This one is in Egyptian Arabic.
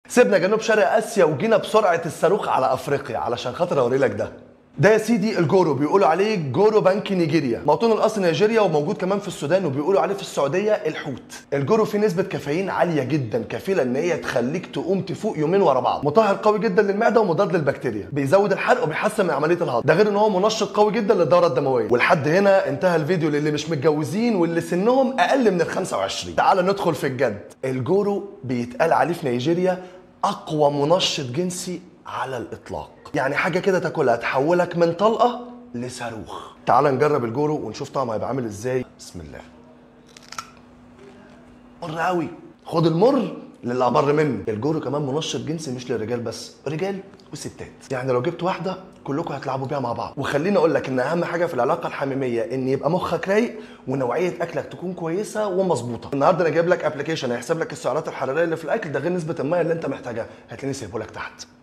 سيبنا جنوب شرق اسيا وجينا بسرعه الصاروخ على افريقيا علشان خاطر اوري لك ده ده يا سيدي الجورو بيقولوا عليه جورو بنك نيجيريا موطن الاصل نيجيريا وموجود كمان في السودان وبيقولوا عليه في السعوديه الحوت الجورو فيه نسبه كافيين عاليه جدا كفيله ان هي تخليك تقوم تفوق يومين ورا بعض مطهر قوي جدا للمعده ومضاد للبكتيريا بيزود الحرق وبيحسن من عمليه الهضم ده غير ان هو منشط قوي جدا للدوره الدمويه ولحد هنا انتهى الفيديو للي مش متجوزين واللي سنهم اقل من ال 25 تعال ندخل في الجد الجورو بيتقال عليه في نيجيريا اقوى منشط جنسي على الاطلاق يعني حاجه كده تاكلها تحولك من طلقه لصاروخ تعال نجرب الجورو ونشوف طعمه هيبقى عامل ازاي بسم الله مر قوي خد المر للي امر منه الجورو كمان منشط جنسي مش للرجال بس رجال وستات يعني لو جبت واحده كلكم هتلعبوا بيها مع بعض وخليني اقول لك ان اهم حاجه في العلاقه الحميميه ان يبقى مخك رايق ونوعيه اكلك تكون كويسه ومظبوطه النهارده انا جايب لك ابلكيشن هيحسب لك السعرات الحراريه اللي في الاكل ده غير نسبه الميه اللي انت محتاجها هتلاقيني سايبه لك تحت